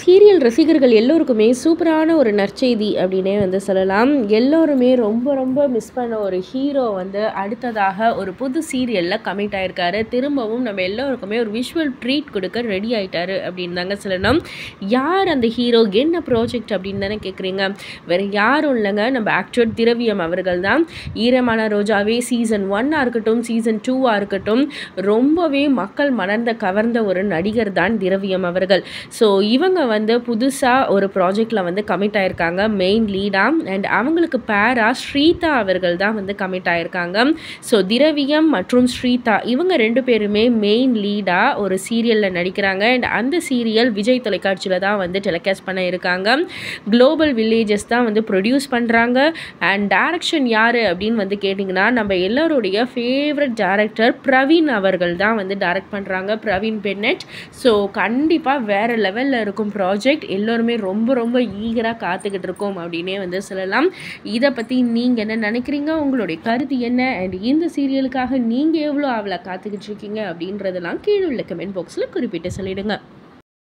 serial ரசிகர்கள் எல்லோருக்குமே சூப்பரான ஒரு நற்செய்தி அப்படின்னே வந்து சொல்லலாம் எல்லோருமே ரொம்ப ரொம்ப மிஸ் பண்ண ஒரு ஹீரோ வந்து அடுத்ததாக ஒரு புது சீரியலில் கமிட் ஆயிருக்காரு திரும்பவும் நம்ம எல்லோருக்குமே ஒரு விஷுவல் ட்ரீட் கொடுக்க ரெடி ஆயிட்டாரு அப்படின்னு தாங்க சொல்லணும் யார் அந்த ஹீரோ என்ன ப்ராஜெக்ட் அப்படின்னு தானே கேட்குறீங்க வேறு யாரும் இல்லைங்க நம்ம ஆக்டர் திரவியம் அவர்கள் தான் ஈரமான ரோஜாவே சீசன் ஒன்னாக இருக்கட்டும் சீசன் டூவாக இருக்கட்டும் ரொம்பவே மக்கள் மணர்ந்த கவர்ந்த ஒரு நடிகர் தான் திரவியம் அவர்கள் ஸோ இவங்க வந்து புதுசாக ஒரு ப்ராஜெக்டில் வந்து கமிட் ஆயிருக்காங்க மெயின் லீடாக அண்ட் அவங்களுக்கு பேரா ஸ்ரீதா அவர்கள் தான் வந்து கமிட் ஆயிருக்காங்க ஸோ திரவியம் மற்றும் ஸ்ரீதா இவங்க ரெண்டு பேருமே மெயின் லீடாக ஒரு சீரியலில் நடிக்கிறாங்க அண்ட் அந்த சீரியல் விஜய் தொலைக்காட்சியில் தான் வந்து டெலிகாஸ்ட் பண்ண இருக்காங்க குளோபல் வில்லேஜஸ் தான் வந்து ப்ரொடியூஸ் பண்ணுறாங்க அண்ட் டேரக்ஷன் யார் அப்படின்னு வந்து கேட்டிங்கன்னா நம்ம எல்லாருடைய ஃபேவரட் டேரக்டர் பிரவீன் அவர்கள் தான் வந்து டைரக்ட் பண்ணுறாங்க பிரவீன் பென்னட் ஸோ கண்டிப்பாக வேறு லெவலில் இருக்கும் ப்ராஜெக்ட் எல்லோருமே ரொம்ப ரொம்ப ஈகராக காத்துக்கிட்டு இருக்கோம் அப்படின்னே வந்து சொல்லலாம் இதை பற்றி நீங்கள் என்ன நினைக்கிறீங்க உங்களுடைய கருத்து என்ன அண்ட் இந்த சீரியலுக்காக நீங்கள் எவ்வளோ அவளை காத்துக்கிட்டு இருக்கீங்க அப்படின்றதெல்லாம் கீழே உள்ள கமெண்ட் பாக்ஸில் குறிப்பிட்டு சொல்லிடுங்க